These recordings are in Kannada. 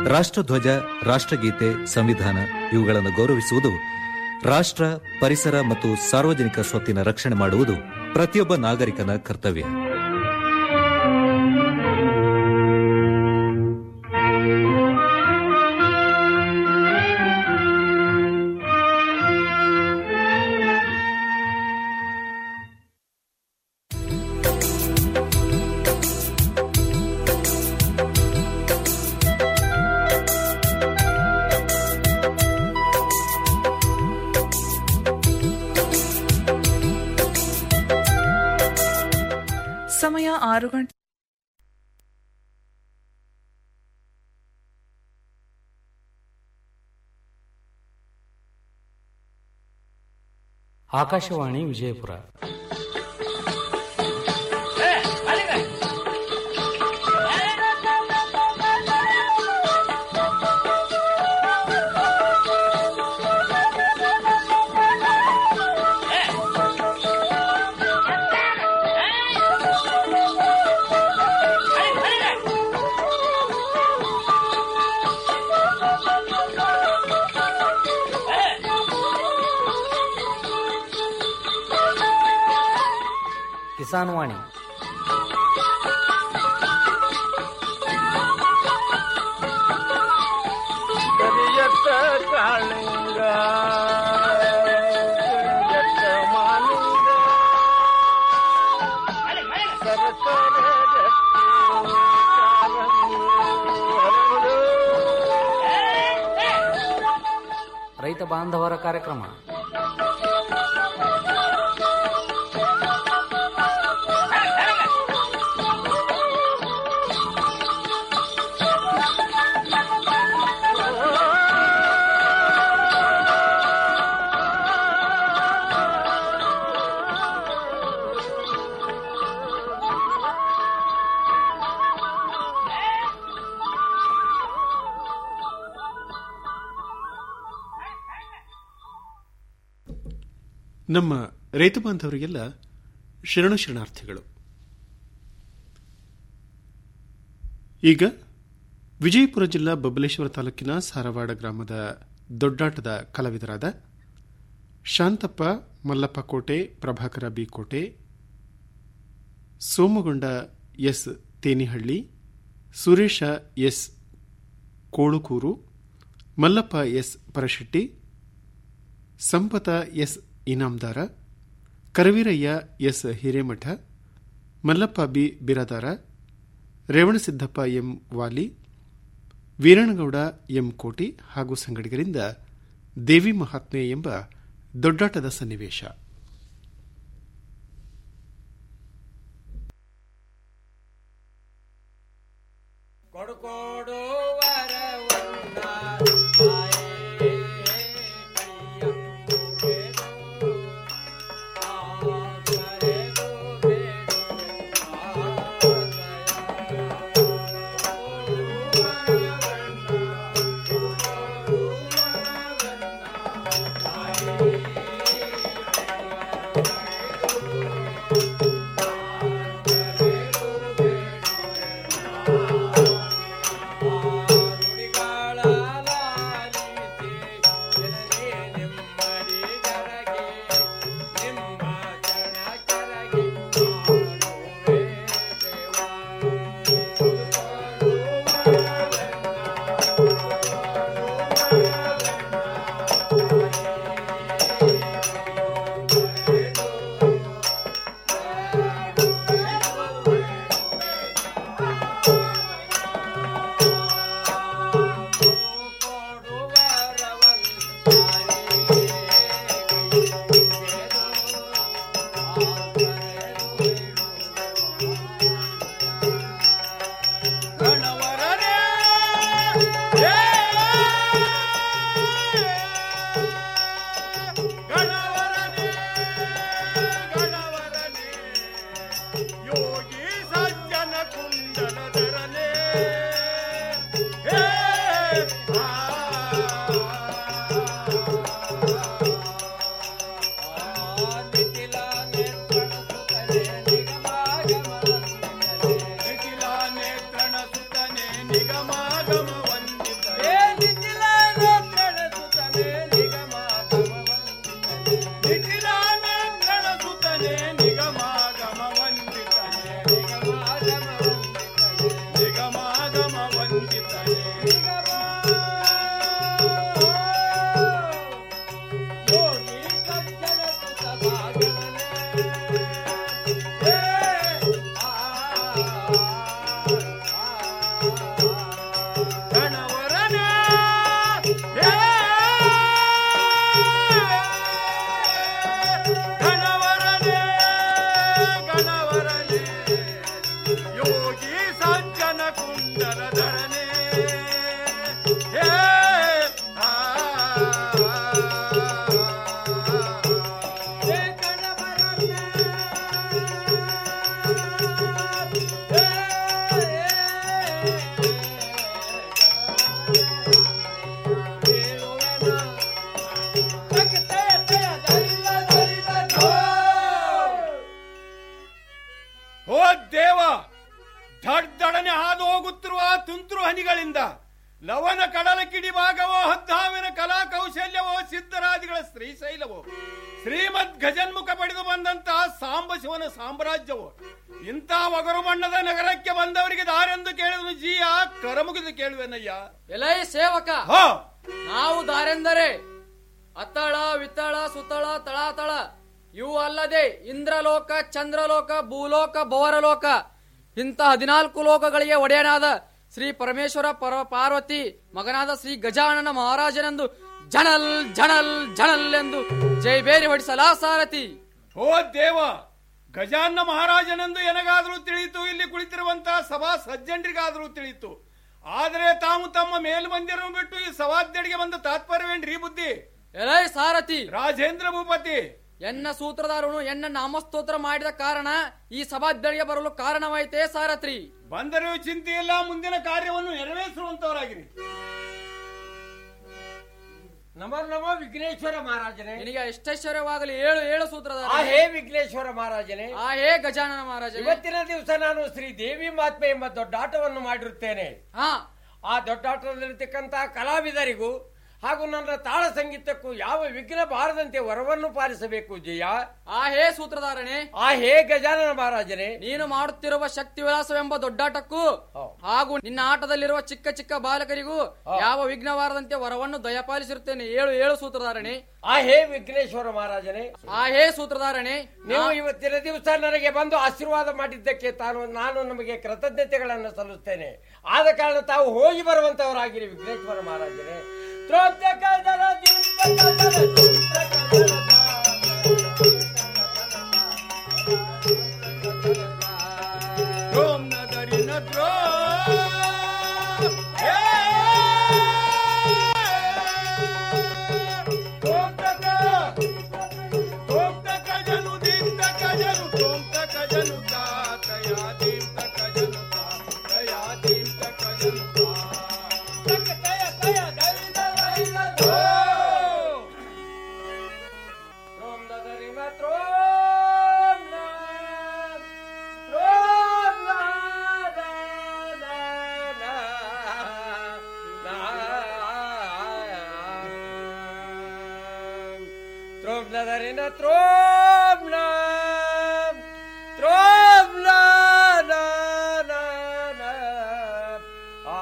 ರಾಷ್ಟ್ರಧ್ವಜ ರಾಷ್ಟ್ರಗೀತೆ ಸಂವಿಧಾನ ಇವುಗಳನ್ನು ಗೌರವಿಸುವುದು ರಾಷ್ಟ್ರ ಪರಿಸರ ಮತ್ತು ಸಾರ್ವಜನಿಕ ಸ್ವತ್ತಿನ ರಕ್ಷಣೆ ಮಾಡುವುದು ಪ್ರತಿಯೊಬ್ಬ ನಾಗರಿಕನ ಕರ್ತವ್ಯ ಸಮಯ ಆರು ಗಂಟೆ ಆಕಾಶವಾಣಿ ವಿಜಯಪುರ ಕಿಸಾನ್ ವಾಣಿ ಕರಿಯತ್ತ ಕಾಳಿಂಗ ಕರಿಯತ್ತ ಮಾಲಿಂಗ ಸರಸರ ರಕ್ತಿ ಕಾರಂಗಿ ಹರಡು. ರೈತ ಬಾಂಧವರ ಕಾರ್ಯಕ್ರಮ ನಮ್ಮ ರೈತ ಬಾಂಧವರಿಗೆಲ್ಲ ಶರಣು ಶರಣಾರ್ಥಿಗಳು ಈಗ ವಿಜಯಪುರ ಜಿಲ್ಲಾ ಬಬಲೇಶ್ವರ ತಾಲೂಕಿನ ಸಾರವಾಡ ಗ್ರಾಮದ ದೊಡ್ಡಾಟದ ಕಲಾವಿದರಾದ ಶಾಂತಪ್ಪ ಮಲ್ಲಪ್ಪ ಕೋಟೆ Prabhakara B Kote Somagonda S Tenihalli Suresha S Kolukuru Mallappa S Parashetti Sampata S Inamdara Karaveeraiah S Hiremath Mallappa B Biradar Revanasiddappa M Vali Veeranagouda M Koti ಹಾಗೂ ಸಂಗಡಿಗರಿಂದ ದೇವಿ ಮಹಾತ್ಮೆ ಎಂಬ ದೊಡ್ಡಾಟದ ಸನ್ನಿವೇಶ ಕೊಡ್ಕೊಡು ವರವನ್ನ ಯೋಗಿ ಸಜ್ಜನ ಕುಂಡಲಧರನೇ ಹೇ ಆ ನಿಖಿಲ ನೇತ್ರಣ ಸುತನೆ ನಿಗಮಾಗಮ ವಂದಿತ ಗಣವರನೇ ಹೇ ಗಣವರನೇ ಗಣವರನೇ ಯೋಗಿ ಸಜ್ಜನ ಕುಂಡಲ ಧರನೇ ಹೇ ಆ ಹೇ ಗಣವರನೇ ಓ ದೇವ ದಡ್ ದಡನೆ ಹಾದು ಹೋಗುತ್ತಿರುವ ತುಂತುರು ಹನಿಗಳಿಂದ ಲವನ ಕಡಲ ಕಿಡಿ ಭಾಗವೋ ಹದ್ದಾವಿನ ಕಲಾ ಕೌಶಲ್ಯವೋ ಸಿದ್ಧರಾದಿಗಳ ಶ್ರೀಶೈಲವೋ ಶ್ರೀಮದ್ ಗಜನ್ಮುಖ ಪಡೆದು ಬಂದಂತಹ ಸಾಂಬ ಶಿವನ ಸಾಮ್ರಾಜ್ಯವೋ ಇಂಥ ಒಗರು ಮಣ್ಣದ ನಗರಕ್ಕೆ ಬಂದವರಿಗೆ ದಾರೆಂದು ಕೇಳಿದನು ಜೀಯ ಕರಮುಗಿದು ಕೇಳುವೆನಯ್ಯ ಎಲೈ ಸೇವಕ ಹೋ ನಾವು ದಾರೆಂದರೆ ಅತ್ತಳ ವಿತ್ತಳ ಸುತ್ತಳ ತಳಾತಳ ಇವು ಅಲ್ಲದೆ ಇಂದ್ರಲೋಕ ಚಂದ್ರಲೋಕ ಭೂಲೋಕ ಭವರಲೋಕ ಇಂಥ ಹದಿನಾಲ್ಕು ಲೋಕಗಳಿಗೆ ಒಡೆಯನಾದ ಶ್ರೀ ಪರಮೇಶ್ವರ ಪರ ಪಾರ್ವತಿ ಮಗನಾದ ಶ್ರೀ ಗಜಾನನ ಮಹಾರಾಜನೆಂದು ಜಣಲ್ ಜಣಲ್ ಜಣಲ್ ಎಂದು ಜೈಬೇರಿ ಹೊಡಿಸಲಾ ಸಾರಥಿ ಓ ದೇವ ಗಜಾನ್ನ ಮಹಾರಾಜನೆಂದು ಎನಗಾದರೂ ತಿಳಿಯಿತು ಇಲ್ಲಿ ಕುಳಿತಿರುವಂತಹ ಸಭಾ ಸಜ್ಜನರಿಗಾದರೂ ತಿಳಿಯಿತು ಆದರೆ ತಾವು ತಮ್ಮ ಮೇಲ್ಮಂದಿರನ್ನು ಬಿಟ್ಟು ಈ ಸವಾದ್ಯಡಿಗೆ ಬಂದ ತಾತ್ಪರ್ಯವೇನ್ರಿ ಬುದ್ಧಿ ಎಲೈ ಸಾರಥಿ ರಾಜೇಂದ್ರ ಭೂಪತಿ ಎನ್ನ ಸೂತ್ರಧಾರನು ಎನ್ನ ನಾಮಸ್ತೋತ್ರ ಮಾಡಿದ ಕಾರಣ ಈ ಸಭಾಧ್ಯಳಿಗೆ ಬರಲು ಕಾರಣವಾಯಿತೇ ಸಾರಥಿ ಬಂದರೂ ಚಿಂತೆ ಇಲ್ಲ ಮುಂದಿನ ಕಾರ್ಯವನ್ನು ನೆರವೇರಿಸುವಂತವರಾಗಿರಿ ನಮೋ ನಮೋ ವಿಘ್ನೇಶ್ವರ ಮಹಾರಾಜನೇ ನಿನಗೆ ಎಷ್ಟೈಶ್ವರ್ಯವಾಗಲಿ ಏಳು ಏಳು ಸೂತ್ರಧಾರ ಆ ಹೇ ವಿಘ್ನೇಶ್ವರ ಮಹಾರಾಜನೇ ಆ ಹೇ ಗಜಾನನ ಮಹಾರಾಜ ಇವತ್ತಿನ ದಿವಸ ನಾನು ಶ್ರೀ ದೇವಿ ಮಹಾತ್ಮೆ ಎಂಬ ದೊಡ್ಡಾಟವನ್ನು ಮಾಡಿರುತ್ತೇನೆ ಹಾ ಆ ದೊಡ್ಡಾಟದಲ್ಲಿರ್ತಕ್ಕಂತಹ ಕಲಾವಿದರಿಗೂ ಹಾಗೂ ನನ್ನ ತಾಳ ಸಂಗೀತಕ್ಕೂ ಯಾವ ವಿಘ್ನ ಬಾರದಂತೆ ವರವನ್ನು ಪಾಲಿಸಬೇಕು ಜಯ ಆ ಹೇ ಸೂತ್ರಧಾರನೆ ಆ ಹೇ ಗಜಾನನ ಮಹಾರಾಜನೇ ನೀನು ಮಾಡುತ್ತಿರುವ ಶಕ್ತಿ ವಿಲಾಸವೆಂಬ ದೊಡ್ಡಾಟಕ್ಕೂ ಹೌದು. ಹಾಗೂ ನಿನ್ನ ಆಟದಲ್ಲಿರುವ ಚಿಕ್ಕ ಚಿಕ್ಕ ಬಾಲಕರಿಗೂ ಯಾವ ವಿಘ್ನವಾರದಂತೆ ವರವನ್ನು ದಯಪಾಲಿಸಿರುತ್ತೇನೆ ಏಳು ಏಳು ಸೂತ್ರಧಾರಣೆ ಆ ಹೇ ವಿಘ್ನೇಶ್ವರ ಮಹಾರಾಜನೇ ಆ ಹೇ ಸೂತ್ರಧಾರಣೆ ನೀವು ಇವತ್ತಿನ ದಿವಸ ನನಗೆ ಬಂದು ಆಶೀರ್ವಾದ ಮಾಡಿದ್ದಕ್ಕೆ ತಾನು ನಾನು ನಮಗೆ ಕೃತಜ್ಞತೆಗಳನ್ನು ಸಲ್ಲಿಸ್ತೇನೆ ಆದ ಕಾರಣ ತಾವು ಹೋಗಿ ಬರುವಂತವರಾಗಿರಿ ವಿಘ್ನೇಶ್ವರ ಮಹಾರಾಜರೇ ತ್ರೋಂತಕ ಜಲ ದಿಂತಕ ಜಲ ದಿಂತಕ ಜಲ ದ್ರೋಂ ನದರಿನ ದ್ರೋ ಹೇ! ತೋಂತಕ, ತೋಂತಕ ಜನು ದಿಂತಕ ಜನು, ತೋಂತಕ ಜನು ತಾತಯ ದಿಂತಕ ಜನು ತಾತಯ ದಿಂತಕ ಜನು ತಾ. ತಕ ತಯ ತಯ ದೈದ ದೈದ ದ್ರೋ. ತ್ರೋಂ ನದರಿಮ ತ್ರೋಂ ನ, ತ್ರೋಂ ನ, ನ, ನ, ನ, ನ. ತ್ರೋಂ ನದರಿನ ತ್ರೋಂ ನ, ತ್ರೋಂ ನ, ನ, ನ, ನ. ಆ,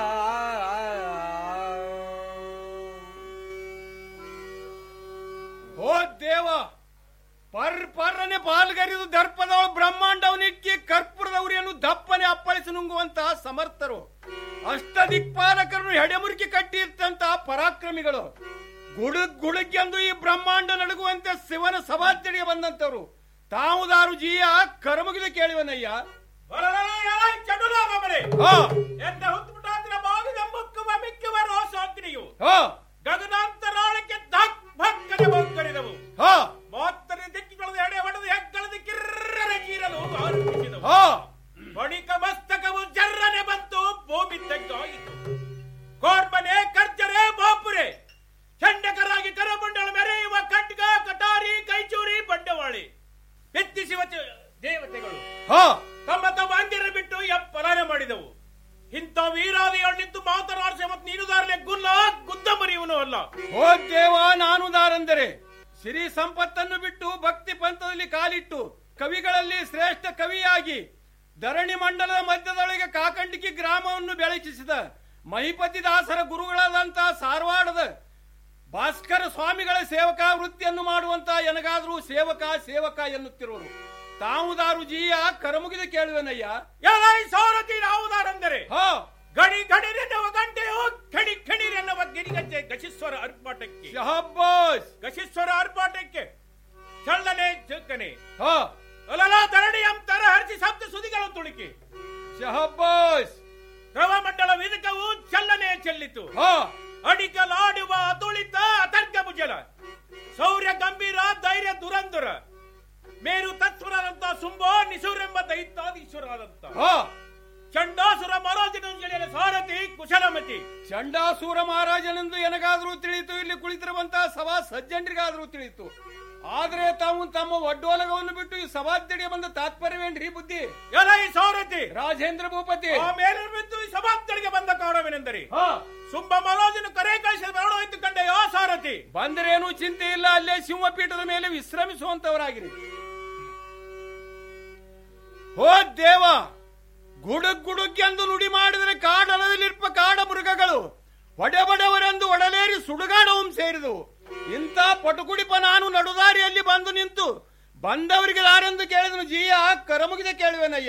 ಓ ದೇವ ಪರ್ ಪರ್ರನೆ ಪಾಲ್ಗರಿದು ದರ್ಪದವಳು ಬ್ರಹ್ಮಾಂಡವನಿಕ್ಕಿ ಕರ್ಪೂರದ ಉರಿಯನ್ನು ದಪ್ಪನೆ ಅಪ್ಪಳಿಸಿ ನುಂಗುವಂತಹ ಸಮರ್ಥರು ಅಷ್ಟ ದಿಕ್ಪಾಲಕರನ್ನು ಹೆಡೆಮುರುಕಿ ಕಟ್ಟಿರ್ತಂತಹ ಪರಾಕ್ರಮಿಗಳು ಗುಡುಗ್ ಗುಡುಗೆಂದು ಈ ಬ್ರಹ್ಮಾಂಡ ನಡುಗುವಂತೆ ಶಿವನ ಸಭಾಧ್ಯಡಿಗೆ ಬಂದಂತವರು ತಾವುದಾರು ಜೀಯ ಕರಮುಗಿದು ಕೇಳಿವನಯ್ಯ ಹಾ, ಹಾ, ಗಗನಾಂತರಾಳಕ್ಕೆ ಧಕ್ ಭಕ್ಕನೆ ಬೊಕ್ಕರಿದವು ಹಾ, ಮೂವತ್ತರ ದಿಕ್ಕಿಗಳು ಎಡೆ ಹೊಡೆದು ಹೆಗ್ಗಳದ ಕಿರ್ರನೆ ಕೀರಲು ಆರಂಭಿಸಿದವು ಹಾ. ಬಳಿಕ ಮಸ್ತಕವು ಜರ್ರನೆ ಬಂತು ಭೂಮಿ ತೆಗ್ಗಾಯಿತು ಕೋರ್ಬನೆ ಕರ್ಜರೆ ಬಾಪುರೆ ಚಂಡಕರಾಗಿ ಕರಮಂಡಲ ಮೆರೆಯುವ ಖಡ್ಗ ಕಟಾರಿ ಕೈಚೂರಿ ಬಂಡವಾಳಿ ಎತ್ತಿಸುವ ಚ- ದೇವತೆಗಳು ಹಾ. ತಮ್ಮ ತಮ್ಮ ಅಂಗಿರ ಬಿಟ್ಟು ಎಪ್ಪಲಾನೆ ಮಾಡಿದವು ಇಂಥ ವೀರಾದಿಯೊಳ್ಳಿದ್ದು ಮಾತನಾಡಿಸ ಮತ್ತು ನೀನುದಾರಲೆ ಗುಲ್ಲ ಗುದ್ದ ಮರಿಯುವನು ಅಲ್ಲ ಓ ದೇವ ನಾನು ದಾರಂದರೆ ಸಿರಿ ಸಂಪತ್ತನ್ನು ಬಿಟ್ಟು ಭಕ್ತಿ ಪಂಥದಲ್ಲಿ ಕಾಲಿಟ್ಟು ಕವಿಗಳಲ್ಲಿ ಶ್ರೇಷ್ಠ ಕವಿಯಾಗಿ ಧರಣಿ ಮಂಡಲದ ಮಧ್ಯದೊಳಗೆ ಕಾಕಂಡಿಕಿ ಗ್ರಾಮವನ್ನು ಬೆಳಕಿಸಿದ ಮಹಿಪತಿ ದಾಸರ ಗುರುಗಳಾದಂತಹ ಸಾರವಾಡದ ಭಾಸ್ಕರ ಸ್ವಾಮಿಗಳ ಸೇವಕ ವೃತ್ತಿಯನ್ನು ಮಾಡುವಂತ ಎನಗಾದರೂ ಸೇವಕ ಸೇವಕ ಎನ್ನುತ್ತಿರುವರು ತಾವುದಾರು ಜೀಯ ಕರಮುಗಿದ ಕೇಳುವೆನಯ್ಯ ಎಲೈ ಸಾರಥಿ ಯಾವುದಾರೆಂದರೆ ಹಾ ಗಡಿ ಗಡಿರೆನ್ನುವ ಗಂಟೆಯು ಖಡಿ ಖಡಿರೆನ್ನುವ ಗಿರಿಗಜ್ಜೆ ಗಶೀಶ್ವರ ಅರ್ಪಾಟಕ್ಕೆ ಶಹಬ್ಬಾಸ್ ಗಶೀಶ್ವರ ಅರ್ಪಾಟಕ್ಕೆ ಚಳ್ಳನೆ ಚಕ್ಕನೆ ಹಾ ಅಲಲ ಧರಣಿಯಂ ತರ ಹರಿಸಿ ಸಪ್ತ ಸುದಿಗಳು ತುಳುಕಿ ಶಹಬ್ಬಾಸ್ ದ್ರವ ಮಂಡಲ ವಿದಕವು ಚಲ್ಲನೆ ಚೆಲ್ಲಿತು ಹಾ ಅಡಿಕಲಾಡುವ ಅತುಳಿತ ಅತರ್ಕ ಭುಜಲ ಶೌರ್ಯ ಗಂಭೀರ ಧೈರ್ಯ ದುರಂದುರ ಮೇರು ತತ್ವರಾದಂತ ಸುಂಬೋ ನಿಸೂರೆಂಬ ದೈತ್ಯಾಧೀಶ್ವರಾದಂತ ಹಾ ಚಂಡಾಸುರ ಮಹಾರಾಜನ ಜೊತೆಯಲ್ಲಿ ಸಾರಥಿ ಕುಶಲಮತಿ ಚಂಡಾಸೂರ ಮಹಾರಾಜನೆಂದು ಎನಗಾದ್ರೂ ತಿಳಿಯಿತು ಇಲ್ಲಿ ಕುಳಿತಿರುವಂತಹ ಸಭಾ ಸಜ್ಜನರಿಗಾದ್ರೂ ತಿಳಿಯಿತು ಆದ್ರೆ ತಾವು ತಮ್ಮ ಒಡ್ಡೋಲಗವನ್ನು ಬಿಟ್ಟು ಈ ಸಭಾಧ್ಯಡಿಗೆ ಬಂದ ತಾತ್ಪರ್ಯವೇನ್ರಿ ಬುದ್ಧಿ ಎಲೈ ಸಾರಥಿ ರಾಜೇಂದ್ರ ಭೂಪತಿ ಆ ಮೇಲೆ ಬಿದ್ದು ಈ ಸಭಾರ್ಥಳಿಗೆ ಬಂದ ಕಾರಣವೇನೆಂದರೆ ಹಾ ಸುಂಬ ಮಹಾರಾಜನು ಕರೆ ಕಳಿಸಿದ ಬರೋಣಾಯ್ತು ಕಂಡೆಯೋ ಸಾರಥಿ ಬಂದರೇನು ಚಿಂತೆ ಇಲ್ಲ ಅಲ್ಲೇ ಸಿಂಹಪೀಠದ ಮೇಲೆ ವಿಶ್ರಮಿಸುವಂತವರಾಗಿರಿ ಓ ದೇವ ಗುಡುಗ್ ಗುಡುಗ್ ಎಂದು ನುಡಿ ಮಾಡಿದರೆ ಕಾಡಲದಲ್ಲಿರ್ಪ ಕಾಡ ಮೃಗಗಳು ಒಡೆಬಡವರೆಂದು ಒಡಲೇರಿ ಸುಡುಗಾಡவும் ಸೇರಿದವು ಇಂಥ ಪಟುಕುಡಿಪ ನಾನು ನಡುದಾರಿಯಲ್ಲಿ ಬಂದು ನಿಂತು ಬಂದವರಿಗೆ ಯಾರೆಂದು ಕೇಳಿದನು ಜೀಯ ಕರಮುಗಿದ ಕೇಳುವೆನಯ್ಯ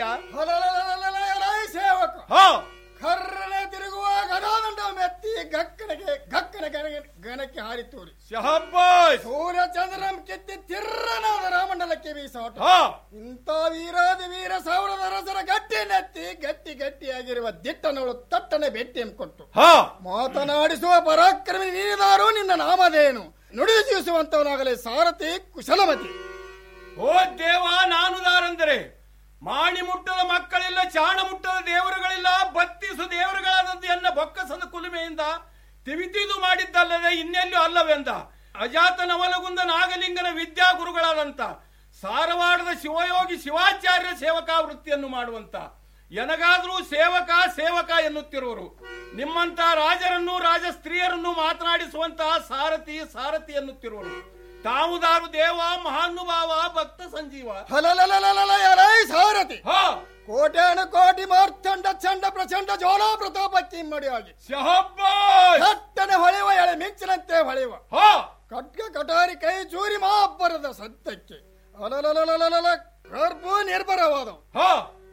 ಸೇವಕ ಹೋ ಕರ್ರನೆ ತಿರುಗುವ ಗದಾದಂಡ ಮೆತ್ತಿ ಗಕ್ಕನೆಗೆ ಗಕ್ಕನ ಗಣಗೆ ಗಣಕ್ಕೆ ಹಾರಿತೂರಿ ಶಹಬ್ಬಾಸ್ ಸೂರ್ಯ ಚಂದ್ರಂ ಕೆತ್ತಿ ತಿರ್ರನಾದ ರಾಮಂಡಲಕ್ಕೆ ಬೀಸಾಟ ಹೋ ಇಂಥ ವೀರಾದಿ ವೀರ ಸಾವಿರದ ರಸರ ಗಟ್ಟಿ ನೆತ್ತಿ ಗಟ್ಟಿ ಗಟ್ಟಿಯಾಗಿರುವ ದಿಟ್ಟನವಳು ತಟ್ಟನೆ ಭೇಟಿ ಕೊಟ್ಟು ಹೋ ಮಾತನಾಡಿಸುವ ಪರಾಕ್ರಮಿ ನೀನಿದಾರು ನಿನ್ನ ನಾಮಧೇನು ನುಡಿದು ಜೀವಿಸುವಂತವನಾಗಲೇ ಸಾರಥಿ ಕುಶಲಮತಿ ಓ ದೇವ ನಾನುದಾರೆಂದರೆ ಮಾಣಿ ಮುಟ್ಟದ ಮಕ್ಕಳಿಲ್ಲ ಚಾಣ ಮುಟ್ಟದ ದೇವರುಗಳಿಲ್ಲ ಬತ್ತಿಸು ದೇವರುಗಳಾದದ್ದು ಎನ್ನ ಬೊಕ್ಕಸದ ಕುಲುಮೆಯಿಂದ ತಿವಿತಿದು ಮಾಡಿದ್ದಲ್ಲದೆ ಇನ್ನೆಲ್ಲೂ ಅಲ್ಲವೆಂದ ಅಜಾತ ನವಲಗುಂದ ನಾಗಲಿಂಗನ ವಿದ್ಯಾ ಗುರುಗಳಾದಂತ ಸಾರವಾಡದ ಶಿವಯೋಗಿ ಶಿವಾಚಾರ್ಯ ಸೇವಕಾ ವೃತ್ತಿಯನ್ನು ಮಾಡುವಂತ ಎನಗಾದ್ರೂ ಸೇವಕ ಸೇವಕ ಎನ್ನುತ್ತಿರುವರು ನಿಮ್ಮಂತ ರಾಜರನ್ನು ರಾಜ ಸ್ತ್ರೀಯರನ್ನು ಮಾತನಾಡಿಸುವಂತಹ ಸಾರಥಿ ಸಾರಥಿ ಎನ್ನುತ್ತಿರುವರು ತಾವುದಾರು ದೇವ ಮಹಾನುಭಾವ ಭಕ್ತ ಸಂಜೀವ ಹಲಲಲಲಲಲ ಎಲೈ ಸಾರಥಿ ಹಾ ಕೋಟ್ಯಾನು ಕೋಟಿ ಮಾರ್ತಂಡ ಚಂಡ ಪ್ರಚಂಡ ಜ್ವಾಲಾ ಪ್ರತಾಪಕ್ಕೆ ಇಮ್ಮಡಿಯಾಗಿ ಶಹಬ್ಬಾಸ್ ಥಟ್ಟನೆ ಹೊಳೆಯುವ ಎಳೆ ಮಿಂಚಿನಂತೆ ಹೊಳೆಯುವ ಹಾ ಖಡ್ಗ ಕಟಾರಿ ಕೈ ಚೂರಿ ಮಾಬ್ಬರದ ಸತ್ಯಕ್ಕೆ ಅಲಲಲಲಲಲ ಗರ್ಭ ನಿರ್ಭರವಾದವು ಹಾ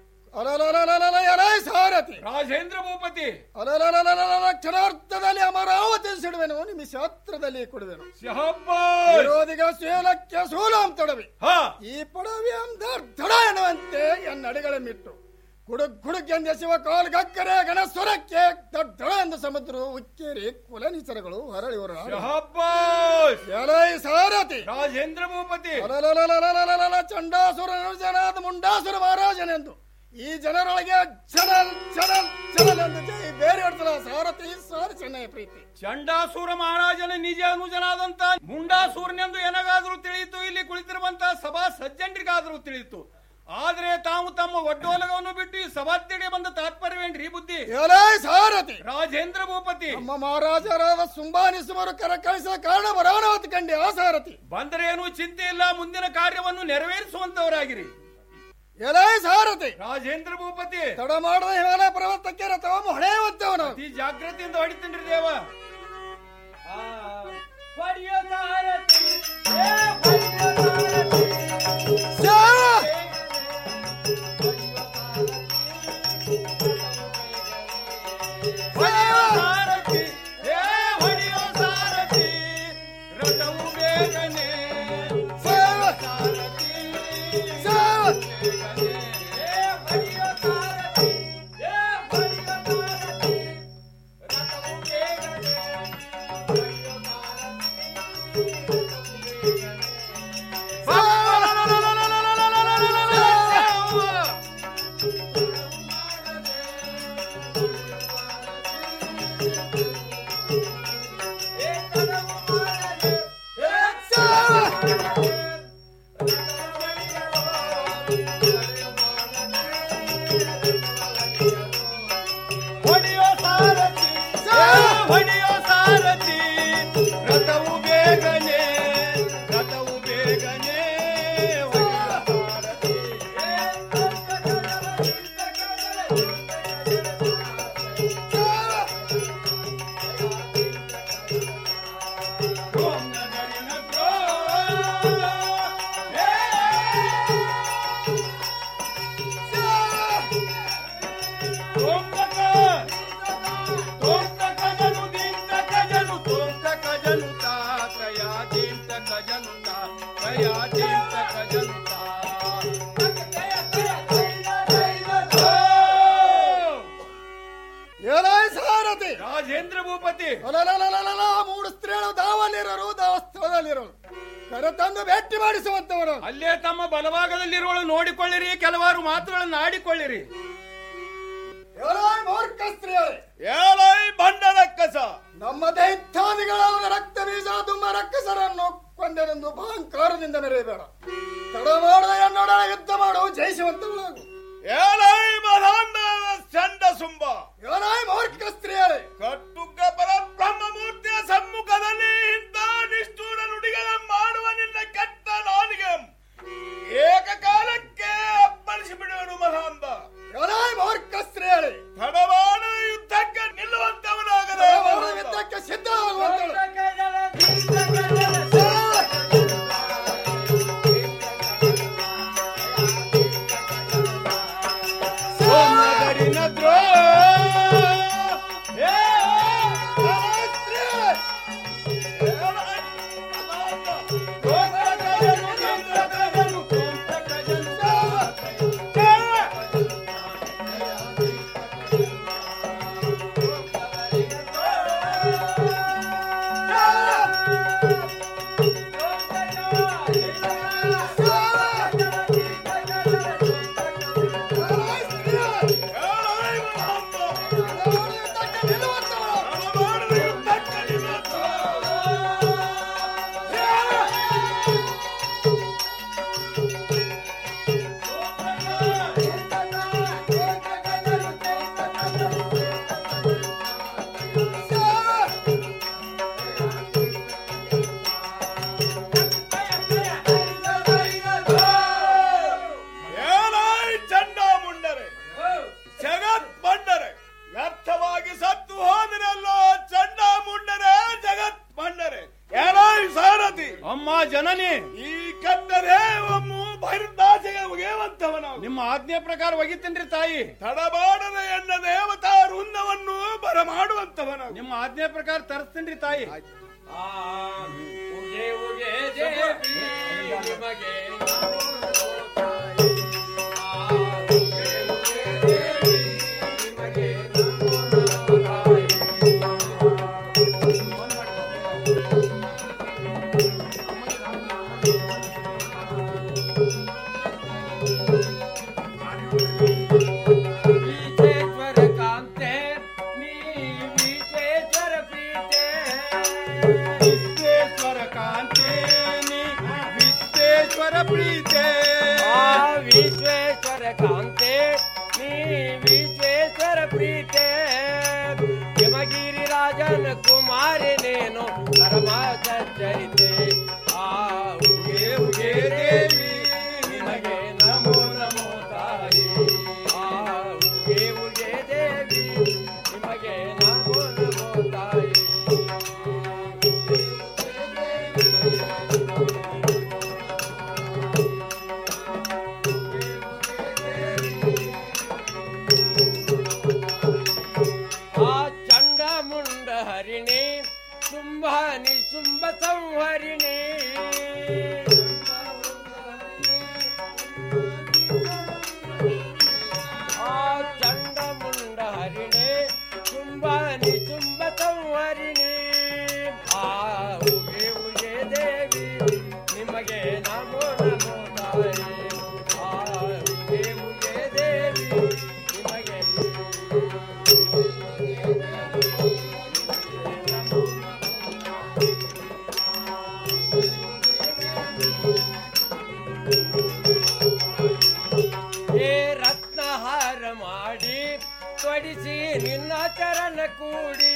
ಅಲಲಲಲಲಲ ಎಲೈ ಸಾರಥಿ ರಾಜೇಂದ್ರ ಭೂಪತಿ ಅಲಲಲಲಲಲ ಕ್ಷಣಾರ್ಥದಲ್ಲಿ ಅಮರಾವತಿ ಸಿಡುವೆನು ನಿಮಿಷಾತ್ರದಲ್ಲಿ ಕೊಡುವೆನು ಶಹಬ್ಬಾಸ್ ವಿರೋಧಿಗ ಶೀಲಕ್ಕೆ ಸೂಲಂ ತೊಡವಿ ಹಾ ಈ ಪಡವಿ ದಡ ಎನ್ನುವಂತೆ ಎನ್ನಡಿಗಳ ಮಿಟ್ಟು ಗುಡುಗ್ ಗುಡುಗ್ ಎಂದೆಸುವ ಕಾಲ್ ಗಕ್ಕರೆ ಗಣಸ್ವರಕ್ಕೆ ದೊಡ್ಡ ಎಂದು ಸಮುದ್ರ ಉಕ್ಕೇರಿ ಕುಲನಿಸರಗಳು ಹೊರಳಿವರು ಶಹಬ್ಬಾಸ್ ಎಲೈ ಸಾರಥಿ ರಾಜೇಂದ್ರ ಭೂಪತಿ ಅಲಲಲಲಲಲಲಲ ಚಂಡಾಸುರ ಜನರಾದ ಮುಂಡಾಸುರ ಮಹಾರಾಜನೆಂದು ಈ ಜನರೊಳಗೆ ಚನಲ್ ಚನಲ್ ಚನಲ್ ಎಂದು ಜೈ ಬೇರೆ ಹೊಡ್ತಲ ಸಾರಥಿ ಸಾರಿ ಚೆನ್ನೈ ಪ್ರೀತಿ ಚಂಡಾಸೂರ ಮಹಾರಾಜನ ನಿಜ ಅನುಜನಾದಂತ ಮುಂಡಾಸೂರನೆಂದು ಏನಾಗಾದ್ರೂ ತಿಳಿಯಿತು ಇಲ್ಲಿ ಕುಳಿತಿರುವಂತಹ ಸಭಾ ಸಜ್ಜನರಿಗಾದ್ರೂ ತಿಳಿಯಿತು ಆದ್ರೆ ತಾವು ತಮ್ಮ ಒಡ್ಡೋಲಗವನ್ನು ಬಿಟ್ಟು ಈ ಸಭಾಧ್ಯಕ್ಷೆ ಬಂದ ತಾತ್ಪರ್ಯವೇನ್ರಿ ಬುದ್ಧಿ ಎಲೈ ಸಾರಥಿ ರಾಜೇಂದ್ರ ಭೂಪತಿ ನಮ್ಮ ಮಹಾರಾಜರಾದ ಸುಂಬಾನಿಸುವರು ಕರ ಕಳಿಸಿದ ಕಾರಣ ಬರಾವಣಾವತಿ ಕಂಡೆ ಆ ಸಾರಥಿ ಬಂದರೇನು ಚಿಂತೆ ಇಲ್ಲ ಮುಂದಿನ ಕಾರ್ಯವನ್ನು ನೆರವೇರಿಸುವಂತವರಾಗಿರಿ ಎಲೈ ಸಾರಥಿ ರಾಜೇಂದ್ರ ಭೂಪತಿ ತಡ ಮಾಡದ ಹಿಮಾಲಯ ಪರ್ವತಕ್ಕೆ ರಥವನ್ನು ಹೊಡೆಯುವಂತವನು ಅತಿ ಜಾಗ್ರತೆಯಿಂದ ಹೊಡಿತೀನ್ರಿ ದೇವ ಸಾರಥಿ ಹೇ ಹೊಡೆಯೋ ಸಾರಥಿ ರಥವು ಬೇಗನೆ ಸಾರಥಿ ರಾಜೇಂದ್ರ ಭೂಪತಿ ಅಲಲಲಲಲಲ, ಮೂರು ಸ್ತ್ರೀಗಳು ದಾವಲ್ಲಿರೋರು ದಾವ ಸ್ಥಳದಲ್ಲಿರೋರು ಕರೆತಂದು ಭೇಟಿ ಮಾಡಿಸುವಂತವರು ಅಲ್ಲೇ ತಮ್ಮ ಬಲಭಾಗದಲ್ಲಿರುವಳು ನೋಡಿಕೊಳ್ಳಿರಿ ಕೆಲವಾರು ಮಾತುಗಳನ್ನು ಆಡಿಕೊಳ್ಳಿರಿ ಎಲಾಯ್ ಮೂರ್ಖ ಸ್ತ್ರೀಯರೇ ಏಳೈ ಬಂಡದ ಕಸ ನಮ್ಮ ದೈತ್ಯಾದಿಗಳವರ ರಕ್ತ ಬೀಜ ತುಂಬ ರಕ್ಕಸರನ್ನು ಕೊಂದೆನೆಂದು ಅಹಂಕಾರದಿಂದ ಮೆರೆಯಬೇಡ ತಡ ಮಾಡದ ಎನ್ನೊಡನೆ ಯುದ್ಧ ಮಾಡು ಜಯಿಸುವಂತವಳಾಗು ಏಳೈ ಮಹಾಂಡ ಚಂಡ ಸುಂಬ ಎಲಾಯ್ ಮೂರ್ಖ ಸ್ತ್ರೀಯರೇ ಕಟ್ಟುಗ್ಗ ಪರ ಬ್ರಹ್ಮಮೂರ್ತಿಯ ಸಮ್ಮುಖದಲ್ಲಿ ಇಂಥ ನಿಷ್ಠೂರ ನುಡಿಗಳ ಮಾಡುವ ನಿನ್ನ ಕೆಟ್ಟ ನಾಲಿಗೆ ಏಕಕಾಲಕ್ಕೆ ಅಪ್ಪಳಿಸಿ ಬಿಡುವನು ಮಹಾಂಬ ಎಲಾಯ್ ಮೂರ್ಖ ಸ್ತ್ರೀಯರೇ ತಡವಾದ ಯುದ್ಧಕ್ಕೆ ನಿಲ್ಲುವಂತವನಾಗದ ಅವರ ಯುದ್ಧಕ್ಕೆ ಸಿದ್ಧವಾಗುವಂತಳು ಸೋಮಗರಿನ ದ್ರೋಹ ಏ, ಎಲಾಯ್ ಸ್ತ್ರೀಯರೇ, ಎಲಾಯ್ ಸ್ತ್ರೀಯರೇ, ಅವರ ಯುದ್ಧಕ್ಕೆ ನಿಲ್ಲುವಂತವಳು. ಏನಾಯ್ ಚಂಡ ಮುಂಡರೆ ಜಗತ್ ಬಂಡರೆ ವ್ಯರ್ಥವಾಗಿ ಸತ್ತು ಹೋದರೆಲ್ಲ ಚಂಡ ಮುಂಡರೆ ಜಗತ್ ಬಂಡರೆ ಏನಾಯ್ ಸಾರಥಿ ಅಮ್ಮ ಜನನಿ ಈ ಕಟ್ಟರೆ ಒಮ್ಮು ಬಹಿರ್ದಾಸೆಗೆ ಒಗೆಯುವಂತವನ ನಿಮ್ಮ ಆಜ್ಞೆ ಪ್ರಕಾರ ಒಗಿತೇನ್ರಿ ತಾಯಿ ತಡಬಾಡದ ಎನ್ನ ದೇವತಾ ವೃಂದವನ್ನು ಬರಮಾಡುವಂತವನ ನಿಮ್ಮ ಆಜ್ಞೆ ಪ್ರಕಾರ ತರಿಸ್ತೇನ್ರಿ ತಾಯಿ ಉಗೆ ಉಗೆ ದೇವಿ ನಿಮಗೆ ವಿಜೇಶ್ವರ ಕಾಂತೆ ನೀ ವಿಜೇಶ್ವರ ಪ್ರೀತೆ ವಿಶ್ವೇಶ್ವರ ಕಾಂತೇನಿ ವಿಶ್ವೇಶ್ವರ ಪ್ರೀತೆ ಆ ವಿಶ್ವೇಶ್ವರ ಕಾಂತೆ ನೀ ವಿಶ್ವೇಶ್ವರ ಪ್ರೀತೆ ಹಿಮಗಿರಿ ರಾಜನ ಕುಮಾರಿ ನೇನು ಪರಮ ಸಚ್ಚರಿತೆ ಆ ಉಗೆ ಉಗೆ ದೇವಿ ನಿನಗೆ ನಮೋ ನಮೋ ತಾಯಿ ಆ ಉಗೆ ಉಗೆ ದೇವಿ ನಿಮಗೆ ನಮೋ ನಮೋ ತಾಯಿ ಆ ಚಂಡ ಮುಂಡ ಹರಿಣಿ ಶುಂಭ ನಿಶುಂಭ ಸಂಹರಿಣಿ ಆ ಚಂಡ ಮುಂಡ ಹರಿಣಿ ಶುಂಭ ನಿಶುಂಭ ಸಂಹರಿಣಿ ಆ ಉಗೆ ಉಗೆ ದೇವಿ ನಿಮಗೆ ನಮೋ ನಮೋ ತಾಯಿ ಆ ಉಗೆ ಉಗೆ ದೇವಿ ನಿಮಗೆ ಏ ರತ್ನಹಾರ ಮಾಡಿ ತೊಡಿಸಿ ನಿನ್ನ ಚರಣ ಕೂಡಿ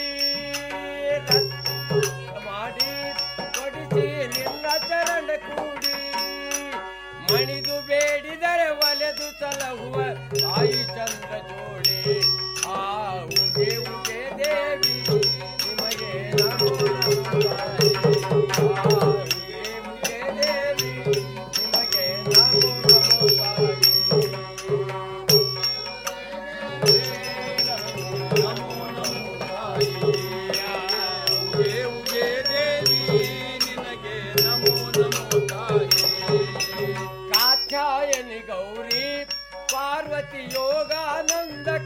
ರತ್ನ ಮಾಡಿ ತೊಡಿಸಿ ನಿನ್ನ ಚರಣ ಕೂಡಿ ಮಣಿದು ಬೇಡಿದರೆ ಒಲೆದು ಸಲಹುವ ತಾಯಿ ಚಂದ್ರ ಜೋಡಿ ಆ ಉಗೆ ಉಗೆ ದೇವಿ ನಿಮಗೆ ನಮೋ ನಮೋ ತಾಯಿ. ಆ ಉಗೆ ಉಗೆ ದೇವಿ ನಿಮಗೆ ನಮೋ ನಮೋ ತಾಯಿ. ಉಗೆ ಉಗೆ ದೇವಿ ನಿನಗೆ ನಮೋ ನಮೋ ತಾಯಿ ಕಾತ್ಯಾಯನಿ ಗೌರಿ ಪಾರ್ವತಿ ಯೋಗಾನಂದ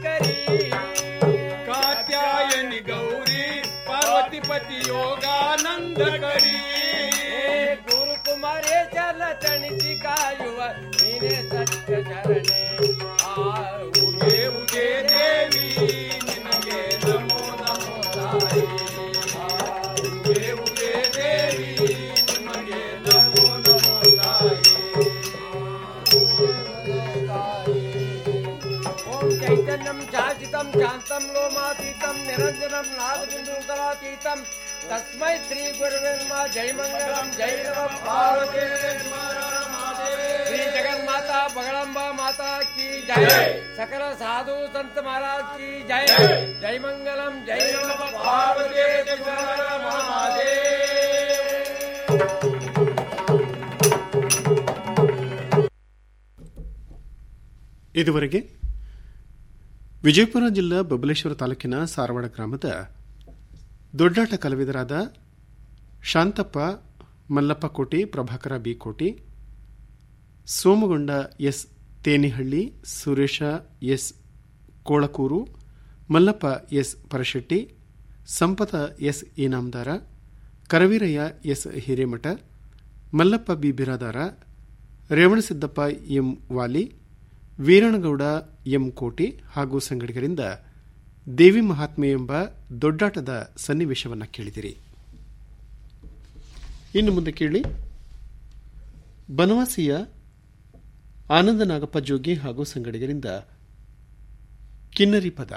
ಶರಣೆ ಆ ಉಗೆ ಉಗೆ ದೇವಿ ನಿನಗೆ ನಮೋ ನಮೋ ತಾಯಿ ಆ ಉಗೆ ಉಗೆ ದೇವಿ ನಿನಗೆ ನಮೋ ನಮೋ ಓಂ ಚೈತನ್ಯಂ ಜಾಜಿತಂ ಶಾಂತಂ ಲೋಮಾತೀತಂ ನಿರಂಜನಂ ನಾಗಬಿಂದು ಕಲಾತೀತಂ ತಸ್ಮೈ ಶ್ರೀ ಗುರುವೆ ನಮಃ ಜೈ ಮಂಗಳಂ ಜೈ ನಮಃ ಪಾರ್ವತಿ ಶ್ರೀ ಜಗನ್ಮಾತಾ ಬಗಳಂಬಾ ಮಾತಾ की जय सकल साधु संत महाराज की जय जय मंगलम जय नमः पार्वती महादेव ಇದುವರೆಗೆ ವಿಜಯಪುರ ಜಿಲ್ಲಾ ಬಬಲೇಶ್ವರ ತಾಲೂಕಿನ ಸಾರವಾಡ ಗ್ರಾಮದ ದೊಡ್ಡಾಟ ಕಲಾವಿದರಾದ ಶಾಂತಪ್ಪ ಮಲ್ಲಪ್ಪ ಕೋಟಿ Prabhakara B Koti Somagonda S Tenihalli Suresha S Kolakuru Mallappa S Parashetti Sampata S Inamdara Karaveeraiah S Hiremath Mallappa B Biradar Revanasiddappa M Vali Veeranagouda M Koti ಹಾಗೂ ಸಂಗಡಿಗರಿಂದ ದೇವಿ ಮಹಾತ್ಮೆ ಎಂಬ ದೊಡ್ಡಾಟದ ಸನ್ನಿವೇಶವನ್ನು ಕೇಳಿದಿರಿ ಇನ್ನು ಮುಂದೆ ಕೇಳಿ ಬನವಾಸಿಯ ಆನಂದ ನಾಗಪ್ಪ ಜೋಗಿ ಹಾಗೂ ಸಂಗಡಿಗರಿಂದ ಕಿನ್ನರಿ ಪದ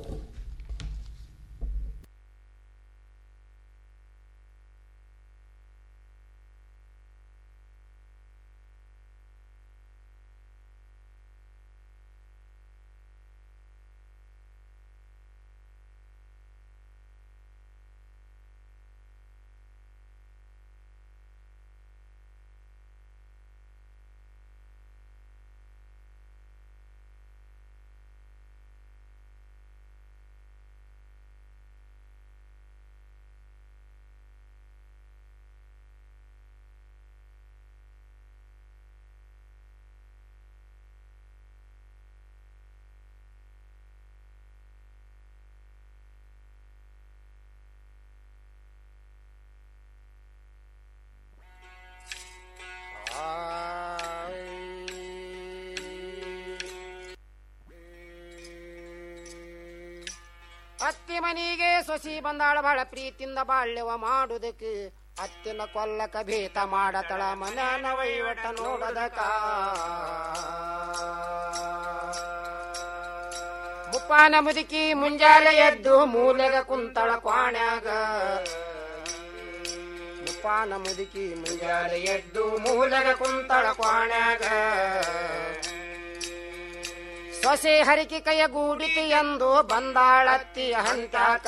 ಅತ್ತಿ ಮನಿಗೆ ಸೊಸಿ ಬಂದಾಳ ಬಹಳ ಪ್ರೀತಿಯಿಂದ ಬಾಳ್ಯವ ಮಾಡುದಕ್ಕೆ ಅತ್ತಿನ ಕೊಲ್ಲಕ ಭೇತ ಮಾಡತಳ ಮನನ ವಹಿವಟ ನೋಡದಕ ಮುಪ್ಪಾನ ಮುದುಕಿ ಮುಂಜಾನೆ ಎದ್ದು ಮೂಲೆಗ ಕುಂತಳ ಕ್ವಾಣ್ಯಾಗ ಮುಪ್ಪಾನ ಮುದುಕಿ ಮುಂಜಾನೆ ಎದ್ದು ಮೂಲೆಗ ಕುಂತಳ ಕ್ವಾಣ್ಯಾಗ ಸೊಸೆ ಹರಿಕೆ ಕೈಯ ಗೂಡಿತಿ ಎಂದು ಬಂದಾಳತ್ತಿ ಹಂತಾಕ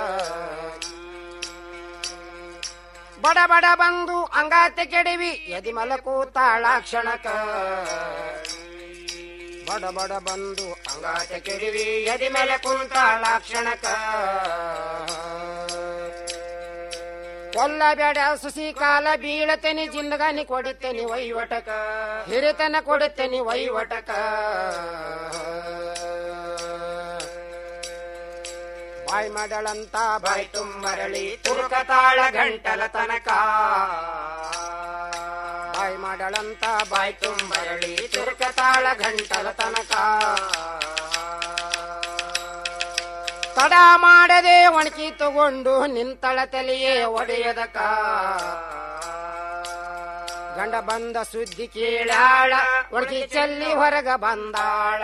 ಬಡ ಬಡ ಬಂದು ಅಂಗಾತೆ ಕೆಡವಿ ಎದಿ ಮಲಕೂತಾಳ ಕ್ಷಣಕ ಬಡ ಬಡ ಬಂದು ಅಂಗಾತೆ ಕೆಡವಿ ಎದಿ ಮೇಲೆ ಕುಂತಾಳ ಕ್ಷಣಕ ಕೊಲ್ಲಬೇಡ ಸುಸಿ ಕಾಲ ಬೀಳತೇನಿ ಜಿಂದಗಾನಿ ಕೊಡುತ್ತೇನಿ ವೈವಟಕ ಹಿರಿತನ ಕೊಡುತ್ತೇನಿ ವೈವಟಕ ಬಾಯ್ ಮಾಡಳಂತ ಬಾಯ್ ತುಂಬರಳಿ ತುರುಕತಾಳ ಗಂಟಲ ತನಕ ಬಾಯ್ ಮಾಡಳಂತ ಬಾಯ್ ತುಂಬರಳಿ ತುರುಕತಾಳ ಗಂಟಲ ತನಕ ತಡ ಮಾಡದೆ ಒಣಕಿ ತಗೊಂಡು ನಿಂತಳ ತಲೆಯೇ ಒಡೆಯದಕ ಗಂಡ ಬಂದ ಸುದ್ದಿ ಕೇಳಾಳ ಒಣಕಿ ಚೆಲ್ಲಿ ಹೊರಗ ಬಂದಾಳ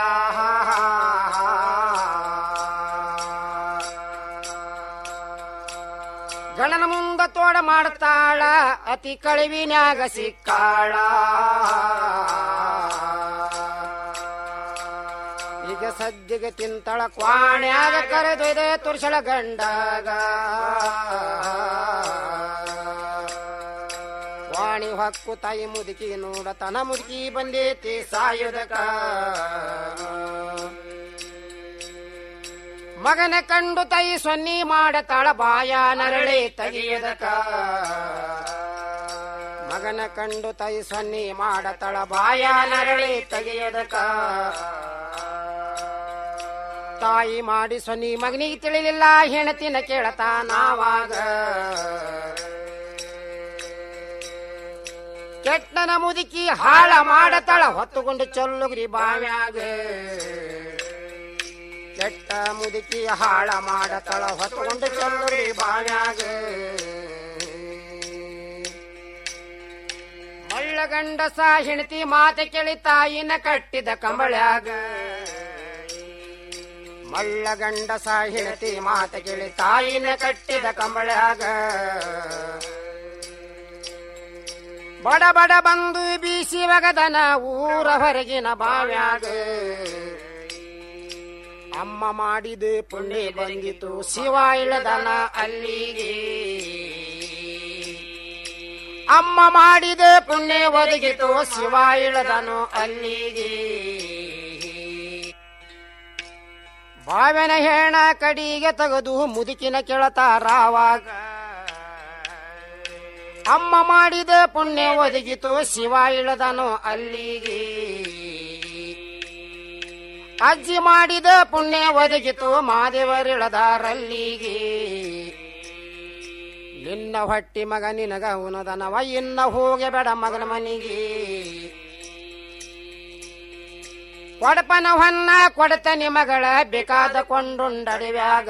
ಗಣನ ಮುಂದ ತೋಡ ಮಾಡ್ತಾಳ ಅತಿ ಕಳಿವಿನ್ಯಾಗ ಸಿಕ್ಕಾಳ ಈಗ ಸದ್ಯಗೆ ತಿಂತಳ ಕ್ವಾಣ್ಯಾಗ ಕರೆದೊಯ್ದೆ ತುರ್ಸಳ ಗಂಡಾಗ ವಾಣಿ ಹೊಕ್ಕು ತಾಯಿ ಮುದುಕಿ ನೋಡ ತನ ಮುದುಕಿ ಬಂದೇತಿ ಸಾಯುದಕ ಮಗನ ಕಂಡು ತಾಯಿ ಸೊನ್ನಿ ಮಾಡತಾಳ ಬಾಯ ನರಳೆ ತೆಗೆಯದಕ ಮಗನ ಕಂಡು ತಾಯಿ ಸೊನ್ನಿ ಮಾಡತಾಳ ಬಾಯ ನರಳೆ ತೆಗೆಯದಕ ತಾಯಿ ಮಾಡಿ ಸೊನ್ನಿ ಮಗನಿಗೆ ತಿಳಿಲಿಲ್ಲ ಹೆಣತಿನ ಕೇಳತಾ ನಾವಾಗ ಕೆಟ್ಟನ ಮುದುಕಿ ಹಾಳ ಮಾಡತಳ ಹೊತ್ತುಕೊಂಡು ಚೊಲ್ಲುಗ್ರಿ ಬಾವ್ಯಾಗ ಕೆಟ್ಟ ಮುದುಕಿ ಹಾಳ ಮಾಡತಳ ಹೊತ್ತುಕೊಂಡು ಚೊಲ್ಲುಗ್ರಿ ಬಾವ್ಯಾಗ ಮಳ್ಳಗಂಡಸ ಹೆಣತಿ ಮಾತೆ ಕೇಳಿ ತಾಯಿನ ಕಟ್ಟಿದ ಕಂಬಳ್ಯಾಗ ಮಳ್ಳಗಂಡಸ ಹೆಣತಿ ಮಾತೆ ಕೇಳಿ ತಾಯಿನ ಕಟ್ಟಿದ ಕಂಬಳ್ಯಾಗ ಬಡ ಬಡ ಬಂದು ಬೀಸಿ ಒಗದನ ಊರ ಹೊರಗಿನ ಬಾವ್ಯಾಗ ಅಮ್ಮ ಮಾಡಿದ ಪುಣ್ಯ ಬಂದಿತು ಶಿವ ಇಳದನ ಅಲ್ಲಿಗೆ ಅಮ್ಮ ಮಾಡಿದ ಪುಣ್ಯ ಒದಗಿತು ಶಿವ ಇಳದನು ಅಲ್ಲಿಗೆ ಬಾವಿನ ಹೆಣ ಕಡಿಗೆ ತೆಗೆದು ಮುದುಕಿನ ಕೆಳತಾರಾವಾಗ ಅಮ್ಮ ಮಾಡಿದ ಪುಣ್ಯ ಒದಗಿತು ಶಿವ ಇಳದನು ಅಲ್ಲಿಗೆ ಅಜ್ಜಿ ಮಾಡಿದ ಪುಣ್ಯ ಒದಗಿತು ಮಾದೇವರಿಳದಾರಲ್ಲಿಗೆ ನಿನ್ನ ಹೊಟ್ಟಿ ಮಗ ನಿನಗ ಉನದನವ ಇನ್ನ ಹೋಗೆ ಬೇಡ ಮಗನ ಮನಿಗೆ ಕೊಡಪನ ಹೊನ್ನ ಕೊಡತನಿ ಮಗಳ ಬೇಕಾದ ಕೊಂಡುಂಡಡಿವ್ಯಾಗ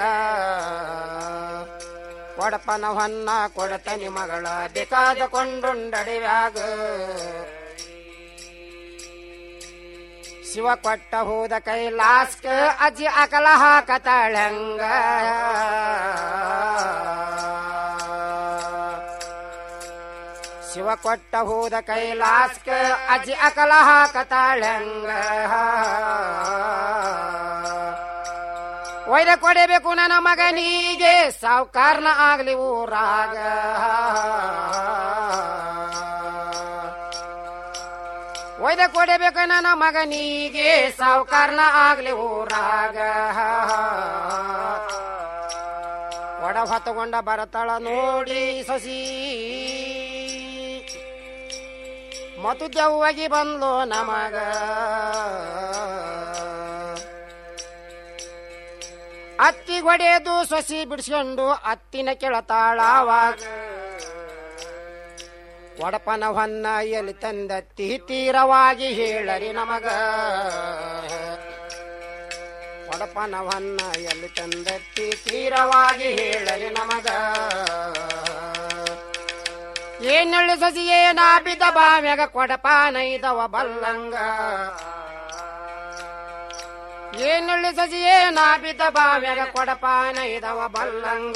ಕೊಡಪನ ಹೊನ್ನ ಕೊಡತನಿ ಮಗಳ ಬೇಕಾದ ಕೊಂಡುಂಡಡಿವ್ಯಾಗ ಶಿವ ಕೊಟ್ಟ ಹೋದ ಕೈಲಾಸ್ಕ ಅಜ್ಜಿ ಅಕಲ ಹಾಕತಾಳಂಗ ಶಿವ ಕೊಟ್ಟ ಹೋದ ಕೈಲಾಸ್ಕ ಅಜ್ಜಿ ಅಕಲ ಹಾಕತಾಳಂಗ ಒಯ್ದ ಕೊಡಬೇಕು ನನ್ನ ಮಗನಿಗೆ ಸಾವುಕಾರನ ಆಗ್ಲಿ ಊರಾಗ ಒಯ್ದ ಕೊಡಬೇಕು ನನ್ನ ಮಗನಿಗೆ ಸಾವುಕಾರನ ಆಗ್ಲಿ ಊರಾಗ ಒಡ ಹೊತ್ತುಕೊಂಡ ಬರತಳ ನೋಡಿ ಸಸಿ ಮತ್ತು ದೆವ್ವಾಗಿ ಬಂದ್ಲು ನಮಗ ಅತ್ತಿ ಗೊಡೆದು ಸೊಸಿ ಬಿಡಿಸ್ಕೊಂಡು ಅತ್ತಿನ ಕೆಳತಾಳಾವಾಗ ಒಡಪನ ಹೊನ್ನ ಎಲ್ಲಿ ತಂದತ್ತಿ ತೀರವಾಗಿ ಹೇಳರಿ ನಮಗ ಒಡಪನ ಹೊನ್ನ ಎಲ್ಲಿ ತಂದತ್ತಿ ತೀರವಾಗಿ ಹೇಳರಿ ನಮಗ ಏನೆಳ್ಳು ಸಸಿ ಏನ ಬಿದ್ದ ಬಾವ್ಯಾಗ ಕೊಡಪಾನ ಇದವ ಬಲ್ಲಂಗ ಏನೆಳ್ಳು ಸಸಿ ಏನ ಬಿದ್ದ ಬಾವ್ಯಾಗ ಕೊಡಪಾನ ಇದವ ಬಲ್ಲಂಗ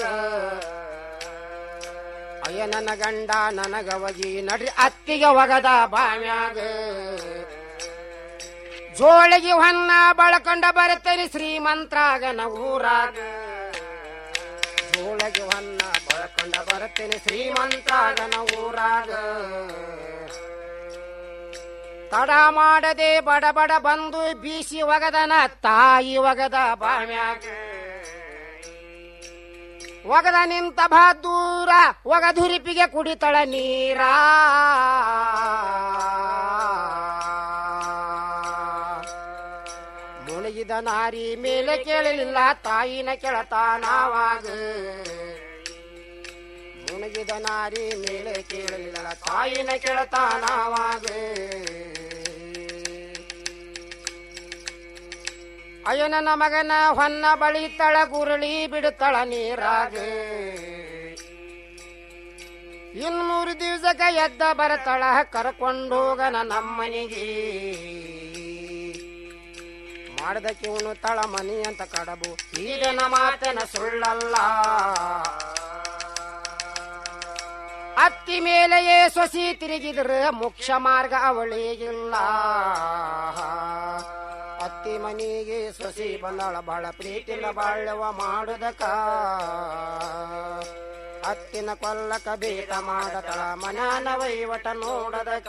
ಅಯ್ಯ ನನ್ನ ಗಂಡ ನನಗವಗಿ ನಡ್ರಿ ಅತ್ತಿಗೆ ಒಗದ ಬಾವ್ಯಾಗ ಜೋಳಿಗೆ ಹೊನ್ನ ಬಳಕೊಂಡ ಬರ್ತೇನೆ ಶ್ರೀಮಂತ್ರಾಗನ ಊರಾಗ ಜೋಳಿಗೆ ಹೊನ್ನ ಬಳಕೊಂಡ ಬರ್ತೇನೆ ಶ್ರೀಮಂತ್ರಾಗನ ಊರಾಗ ತಡ ಮಾಡದೆ ಬಡ ಬಡ ಬಂದು ಬೀಸಿ ಒಗದನ ತಾಯಿ ಒಗದ ಬಾವ್ಯಾಗ ಒಗದ ನಿಂತ ಬಹದ್ದೂರ ಒಗದುರಿಪಿಗೆ ಕುಡಿತಳ ನೀರ ಮುಳುಗಿದ ನಾರಿ ಮೇಲೆ ಕೇಳಲಿಲ್ಲ ತಾಯಿನ ಕೆಳತಾನಾವಾಗ ಮುಳುಗಿದ ನಾರಿ ಮೇಲೆ ಕೇಳಲಿಲ್ಲ ತಾಯಿನ ಕೆಳತಾನಾವಾಗ ಅಯ್ಯ ನನ್ನ ಮಗನ ಹೊನ್ನ ಬಳಿತಳ ಗುರುಳಿ ಬಿಡುತ್ತಳ ನೀರಾಗ ಇನ್ ಮೂರು ದಿವಸಕ್ಕ ಎದ್ದ ಬರತಳ ಕರ್ಕೊಂಡೋಗನ ನಮ್ಮನಿಗೆ ಮಾಡದಕ್ಕೆ ಉಣು ತಳ ಮನಿ ಅಂತ ಕಡಬು ಈಗನ ಮಾತನ ಸುಳ್ಳಲ್ಲ ಅತ್ತಿ ಮೇಲೆಯೇ ಸೊಸಿ ತಿರುಗಿದ್ರ ಮುಖ್ಯ ಮಾರ್ಗ ಅವಳಿಗಿಲ್ಲ ಅತ್ತಿ ಮನಿಗೆ ಸೊಸಿ ಬಂದಳ ಬಾಳ ಪ್ರೀತಿನ ಬಾಳ್ಯವ ಮಾಡುದಕ ಅತ್ತಿನ ಕೊಲ್ಲಕ ಬೇಟ ಮಾಡತಳ ಮನಾನ ವೈವಟ ನೋಡದಕ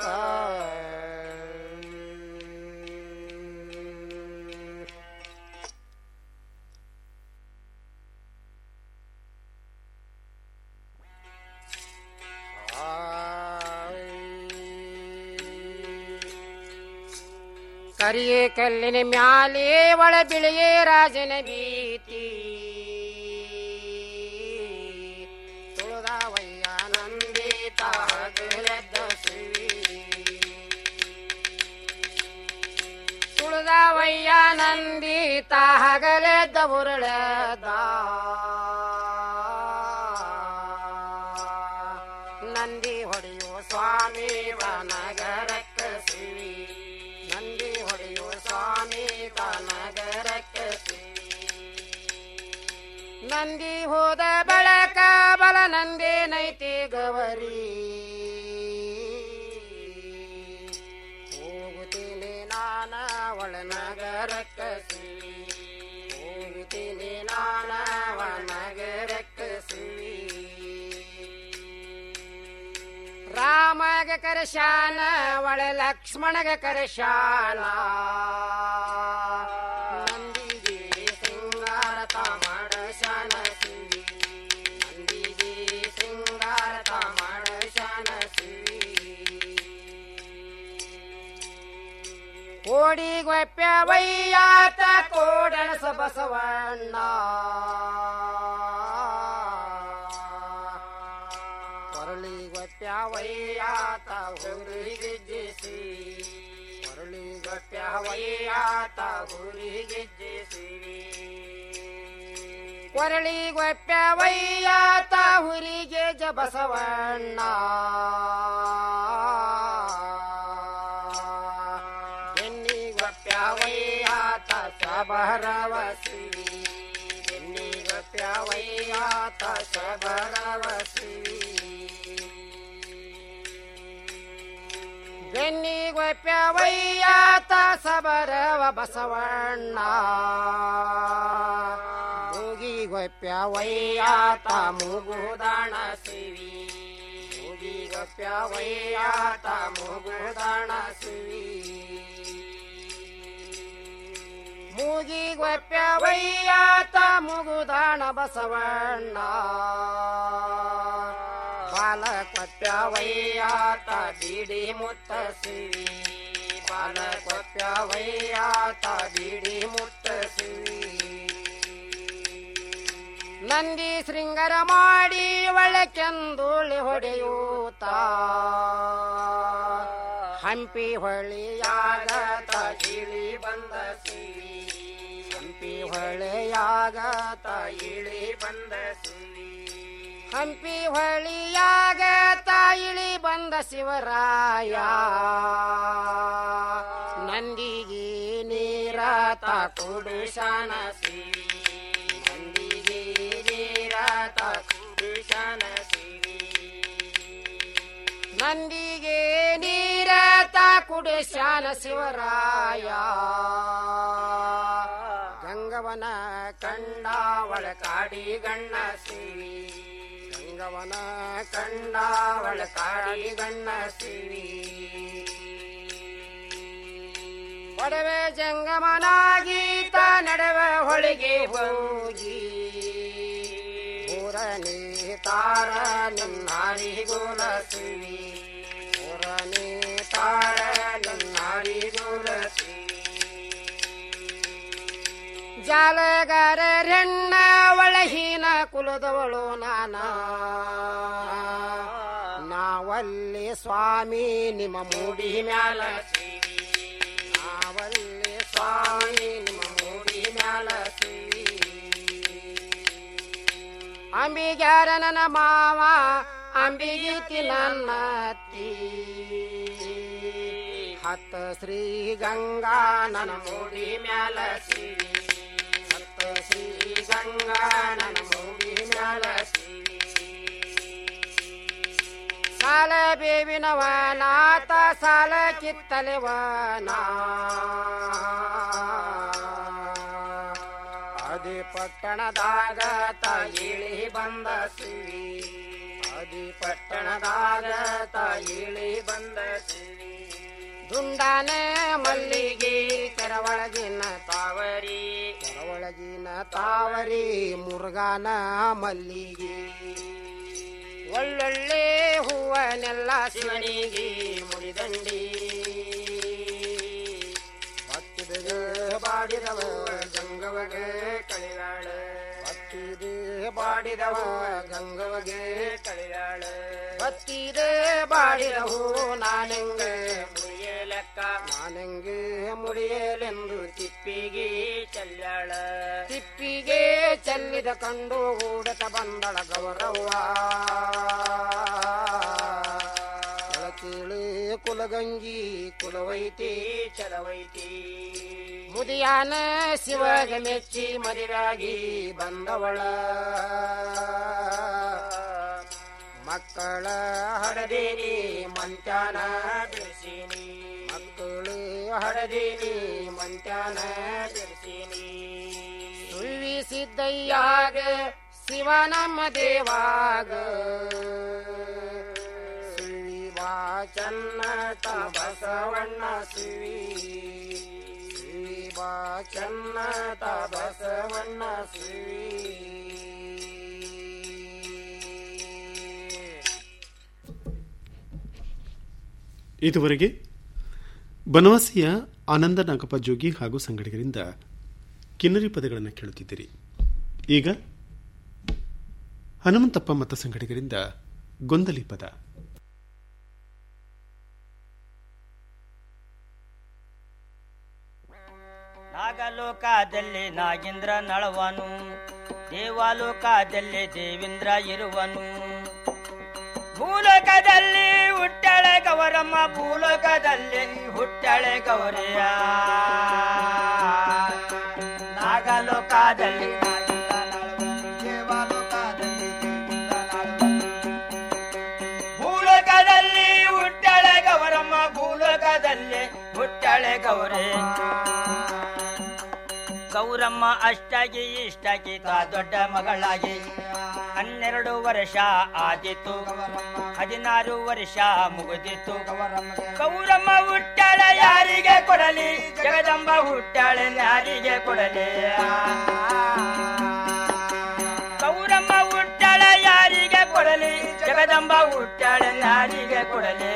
ಕರಿಯೇ ಕಲ್ಲಿನ ಮ್ಯಾಲೆ ಒಳ ಬಿಳಿಯೇ ರಾಜನ ಭೀತಿ ತುಳದಾವಯ್ಯ ನಂದಿ ತಾಗಲೆದ್ದ ಸುವಿ ಹಿಡಿದವಯ್ಯ ನಂದಿ ತಾಗಲೆದ್ದ ಉರುಳದ ನಂದಿ ಹೊಡೆಯುವ ಸ್ವಾಮಿ ನಗರಕ್ಕೆ ಸಿವಿ ನಂದಿ ಹೊಡೆಯುವ ಸ್ವಾಮಿ ನಗರಕ್ಕೆ ನಂದಿ ಹೋದ ಬಳಕ ಬಲ ನಂದಿ ನೈತಿ ಗವರಿ ಹೋಗುತ್ತೀನಿ ನಾನ ಒಳ ನಗರಕ್ಕ ಸಿವಿ ಹೋಗುತ್ತೀನಿ ನಾನ ಒಳ ನಗರಕ್ಕ ಸಿವಿ ರಾಮಗ ಕರಶಾನ ಒಳ ಲಕ್ಷ್ಮಣಗ ಕರಶಾನ ನಂದಿಗೆ ಸಿಂಗಾರ ತಾಮಡ ಶಾನ ಸಿವಿ ನಂದಿಗೆ ಸಿಂಗಾರ ತಾಮಡ ಶಾನ ಸಿವಿ ಕೋಡಿ ಗೊಪ್ಪೆ ವೈಯಾತ ಕೋಡಣಸ ಬಸವಣ್ಣ ಕೊರಳಿ ಗೊಪ್ಪೆ ವೈಯಾತ ಹುರಿಗಿಜ್ಜಿಸಿ ಕೊರಳಿ ಗೊಪ್ಪೆ ವೈಯಾತ ಹುರಿಗಿಜ್ಜಿಸಿ ಕೊರಳಿ ಗೊಪ್ಪೆ ವೈಯಾತ ಹುರಿಗೆ ಜ ಬಸವಣ್ಣ ಎನ್ನಿ ಗೊಪ್ಪೆ ವೈಯಾತ ಸಬರವ ಸಿವಿ ಎನ್ನಿ ಗೊಪ್ಪೆ ವೈಯಾತ ಸಬರವ ಸಿವಿ ಬೆನ್ನಿ ಗೊಪ್ಪೆ ವೈಯಾತ ಸಬರವ ಬಸವಣ್ಣ ಮೂಗಿ ಗೊಪ್ಪೆ ವೈಯಾತ ಮುಗುದಾಣ ಸಿವಿ ಮೂಗಿ ಗೊಪ್ಪೆ ವೈಯಾತ ಮುಗುದಾಣ ಸಿವಿ ಮೂಗಿ ಗೊಪ್ಪೆ ವೈಯಾತ ಮುಗುದಾಣ ಬಸವಣ್ಣ ಬಾಲ ಕೊಪ್ಪ ವೈಯಾತ ಬಿಡಿ ಮುತ್ತ ಸಿವಿ ಬಾಲ ಕೊಪ್ಪ ವೈಯಾತ ಬಿಡಿ ಮುತ್ತ ಸಿವಿ ನಂದಿ ಶೃಂಗಾರ ಮಾಡಿ ಒಳಕೆಂದುಳಿ ಹೊಡೆಯೂತ ಹಂಪಿ ಹೊಳಿಯಾಗ ಇಳಿ ಬಂದ ಸಿವಿ ಹಂಪಿ ಹೊಳೆಯಾಗ ಇಳಿ ಬಂದ ಸಿವಿ ಹಂಪಿ ಹೊಳಿಯಾಗ ತಾಯಿಳಿ ಬಂದ ಶಿವರಾಯ ನಂದಿಗೆ ನೀರ ತಾ ಕುಡುಶಾನ ಸಿವಿ ನಂದಿಗೆ ನೀರ ತಾ ಕುಡುಶಾನ ಸಿವಿ ನಂದಿಗೆ ನೀರ ತಾ ಕುಡುಶಾನ ಶಿವರಾಯ ಗಂಗವನ ಕಂಡಾವಳ ಕಾಡಿ ಗಣ್ಣ ಸಿವಿ ಗಂಗವನ ಕಂಡಾವಳ ಕಾಡಿ ಗಣ್ಣ ಸಿವಿ ಒಡವೆ ಜಂಗಮನಾಗೀತ ನಡವೆ ಹೊಳಿಗೆ ಹೋಗಿ ಪೂರನೇ ತಾರ ನಿನ್ನಾರಿ ಗೋಲ ಸಿವಿ ಪೂರನೇ ತಾರ ನಿನ್ನಾರಿ ಗೋಲ ಸಿವಿ ಜಾಲಗಾರ ಹೆಣ್ಣ ಒಳಹೀನ ಕುಲದವಳು ನಾನ ನಾವಲ್ಲಿ ಸ್ವಾಮಿ ನಿಮ್ಮ ಮೂಡಿ ಮ್ಯಾಲ ಸಿವಿ ನಾವಲ್ಲಿ ಸ್ವಾಮಿ ನಿಮ್ಮ ಮೂಡಿ ಮ್ಯಾಲ ಸಿವಿ ಅಂಬಿಗ್ಯಾರ ನನ್ನ ಮಾವ ಅಂಬಿಗೀತಿ ನನ್ನ ಅತ್ತಿ ಹತ್ತ ಶ್ರೀ ಗಂಗಾ ನನ್ನ ಮೂಡಿ ಮ್ಯಾಲ ಸಿವಿ ಹತ್ತ ಶ್ರೀ ಗಂಗಾ ನನ್ನ ಮೂಡಿ ಮ್ಯಾಲ ಸಿವಿ ಸಾಲ ಬೇವಿನವ ನಾತ ಸಾಲ ಕಿತ್ತಲೆವನ ಅದಿ ಪಟ್ಟಣದಾಗ ತಾಯಿಳಿ ಬಂದ ಸಿವಿ ಅದಿ ಪಟ್ಟಣದಾಗ ತಾಯಿಳಿ ಬಂದ ಸಿವಿ ದುಂಡಾನ ಮಲ್ಲಿಗೆ ಕೆರವಳಗಿನ ತಾವರಿ ಕೆರವಳಗಿನ ತಾವರಿ ಮುರುಗಾನ ಮಲ್ಲಿಗೆ ಒಳ್ಳೊಳ್ಳೆ ಹೂವನೆಲ್ಲ ಶಿವನಿಗೆ ಮುಡಿದಂಡಿ ಭಕ್ತಿದ ಬಾಡಿದವ ಗಂಗವಗೆ ಕಳಿಯಾಳ ಭಕ್ತಿದೆ ಬಾಡಿದವ ಗಂಗವಗೆ ಕಳಿಯಾಳ ಭಕ್ತಿದೆ ಬಾಡಿದವು ನಾನೆಂಗ ಮುಡಿಯ ಲೆಕ್ಕ ನಾನಂಗೆ ಮುಡಿಯಲೆಂದು ತಿಪ್ಪಿಗೆ ಚೆಲ್ಲಾಳ ತಿಪ್ಪಿಗೆ ಚೆಲ್ಲಿದ ಕಂಡು ಹೂಡತ ಬಂದಳ ಗೌರವ್ವ ಕೇಳಿ ಕುಲಗಂಗಿ ಕುಲವೈತಿ ಚಲವೈತಿ ಮುದಿಯಾನ ಶಿವಗ ಮೆಚ್ಚಿ ಮದುವೆಯಾಗಿ ಬಂದವಳ ಮಕ್ಕಳ ಹಡದೇನಿ ಮಂತ್ಯಾನ ಬಿಡಿಸೀನಿ ಮಕ್ಕಳು ಹಡದೇನಿ ಮಂತ್ಯಾನ ಬಿಡಿಸೀನಿ ಸುಳ್ವಿ ಸಿದ್ದಯ್ಯಾಗ ಶಿವ ನಮ್ಮ ದೇವಾಗ ಸುಳ್ವಿ ಬಾ ಚನ್ನ ತನ ಬಸವಣ್ಣ ಸುವಿ ಸುಳ್ವಿ ಬಾ ಚನ್ನ ತ ಬಸವಣ್ಣ ಸುವಿ ಇದುವರೆಗೆ ಬನವಾಸಿಯ ಆನಂದ ನಾಗಪ್ಪ ಜೋಗಿ ಹಾಗೂ ಸಂಗಡಿಗರಿಂದ ಕಿನ್ನರಿ ಪದಗಳನ್ನು ಕೇಳುತ್ತಿದ್ದೀರಿ ಈಗ ಹನುಮಂತಪ್ಪ ಮತ್ತು ಸಂಗಡಿಗರಿಂದ ಗೊಂದಲಿ ಪದ ನಾಗಲೋಕದಲ್ಲಿ ನಾಗೇಂದ್ರ ನಳವನು ದೇವಾಲೋಕದಲ್ಲಿ ದೇವೇಂದ್ರ ಇರುವನು ಭೂಲೋಕದಲ್ಲಿ ಹುಟ್ಟಳೆ ಗೌರಮ್ಮ ಭೂಲೋಕದಲ್ಲಿ ಹುಟ್ಟಳೆ ಗೌರಿಯ ನಾಗಲೋಕದಲ್ಲಿ ಭೂಲೋಕದಲ್ಲಿ ಹುಟ್ಟಳೆ ಗೌರಮ್ಮ ಭೂಲೋಕದಲ್ಲಿ ಹುಟ್ಟಳೆ ಗೌರಿ ಗೌರಮ್ಮ ಅಷ್ಟಾಗಿ ಇಷ್ಟಾಗಿ ತಾ ದೊಡ್ಡ ಮಗಳಾಗಿ ಹನ್ನೆರಡು ವರ್ಷ ಆದಿತು ಹದಿನಾರು ವರ್ಷ ಮುಗಿದಿತ್ತು ಗೌರಮ್ಮ ಹುಟ್ಟಾಳ ಯಾರಿಗೆ ಕೊಡಲಿ ಜಗದಂಬ ಹುಟ್ಟಾಳೆ ಯಾರಿಗೆ ಕೊಡಲಿ ಗೌರಮ್ಮ ಹುಟ್ಟಾಳ ಯಾರಿಗೆ ಕೊಡಲಿ ಜಗದಂಬ ಹುಟ್ಟಾಳೆ ಯಾರಿಗೆ ಕೊಡಲಿ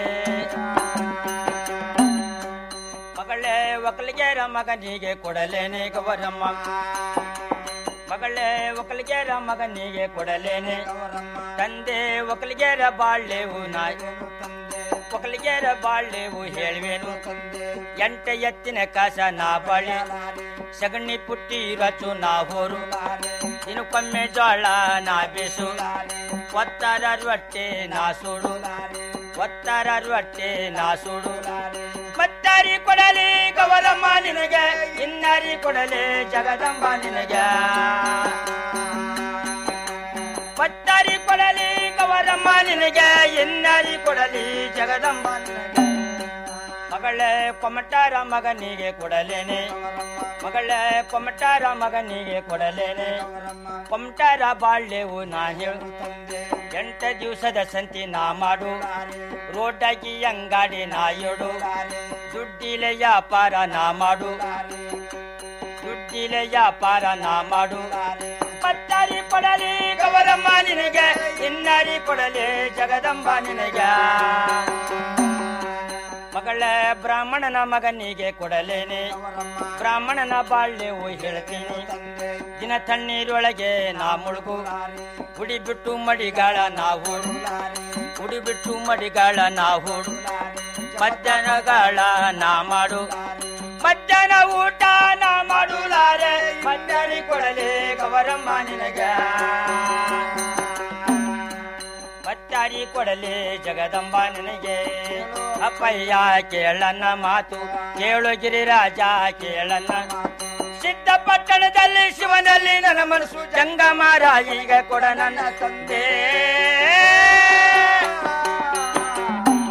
ಮಗಳೇ ಒಕ್ಕಲಿಗೆರ ಮಗನಿಗೆ ಕೊಡಲೇನೆ ಗೌರಮ್ಮ ಮಗಳೇ ಒಕ್ಕಲಿಗೆರ ಮಗನಿಗೆ ಕೊಡಲೇನೆ ತಂದೆ ಒಕ್ಕಲಿಗೆರ ಬಾಳ್ಳೆವು ನಾಯ್ ಒಕ್ಕಲಿಗೆರ ಬಾಳ್ಳೆವು ಹೇಳುವೆನು ಎಂಟ ಎತ್ತಿನ ಕಾಸ ನಾ ಬಾಳೆ ಸಗಣಿ ಪುಟ್ಟಿ ರಚು ನಾ ಹೋರು ದಿನಕ್ಕೊಮ್ಮೆ ಜೋಳ ನಾ ಬೇಸು ಒತ್ತಾರ ರೊಟ್ಟೆ ನಾ ಸುಡು ಒತ್ತಾರ ರೊಟ್ಟೆ ನಾ ಸುಡು ಮತ್ತಾರಿ ಕೊಡಲಿ ಗೌರಮ್ಮ ನಿನಗೆ ಇನ್ನಾರಿ ಕೊಡಲಿ ಜಗದಂಬ ನಿನಗೆ ಮತ್ತಾರಿ ಕೊಡಲಿ ಗೌರಮ್ಮ ನಿನಗೆ ಇನ್ನಾರಿ ಕೊಡಲಿ ಜಗದಂಬ ನಿನಗೆ ಮಗಳೇ ಕೊಮಟಾರ ಮಗನಿಗೆ ಕೊಡಲೇನೆ ಮಗಳೇ ಕೊಮಟಾರ ಮಗನಿಗೆ ಕೊಡಲೇನೆ ಕೊಮಟಾರ ಬಾಳ್ಳೆವು ನಾ ಹೇಳು ಎಂಟ ದಿವಸದ ಸಂತಿ ನಾ ಮಾಡು ರೋಡಾಗಿ ಅಂಗಾಡಿ ನಾ ಏಡು ದುಡ್ಡಿಲೆ ವ್ಯಾಪಾರ ನಾ ಮಾಡು ದುಡ್ಡಿಲೆ ವ್ಯಾಪಾರ ನಾ ಮಾಡು ಪತ್ತಾರಿ ಕೊಡಲಿ ಗೌರಮ್ಮ ನಿನಗೆ ಇನ್ನಾರಿ ಕೊಡಲಿ ಜಗದಂಬ ನಿನಗೆ ಮಗಳ ಬ್ರಾಹ್ಮಣನ ಮಗನಿಗೆ ಕೊಡಲೇನೆ ಬ್ರಾಹ್ಮಣನ ಬಾಳ್ಳೆವು ಹೇಳ್ತೀನಿ ದಿನ ತಣ್ಣೀರೊಳಗೆ ನಾ ಮುಳುಗು ಉಡಿ ಬಿಟ್ಟು ಮಡಿಗಾಳ ನಾ ಹೂಡು ಉಡಿ ಬಿಟ್ಟು ಮಡಿಗಾಳ ನಾ ಹೂಡು ಮಧ್ಯಾಹ್ನಗಾಳ ನಾ ಮಾಡು ಮಧ್ಯಾಹ್ನ ಊಟ ನಾ ಮಾಡುಲಾರೆ ಮಧ್ಯಾಹ್ನ ಕೊಡಲೆ ಗೌರಮ್ಮ ನಿನಗ ಮತ್ತಾರಿ ಕೊಡಲೆ ಜಗದಂಬ ನಿನಗೆ ಅಪ್ಪಯ್ಯ ಕೇಳನ್ನ ಮಾತು ಕೇಳು ಗಿರಿರಾಜ ಕೇಳನ್ನ ಸಿದ್ಧಪಟ್ಟಣದಲ್ಲಿ ಶಿವನಲ್ಲಿ ನನ್ನ ಮನಸ್ಸು ಜಂಗಮಾರ ಈಗ ಕೊಡ ನನ್ನ ತಂದೆ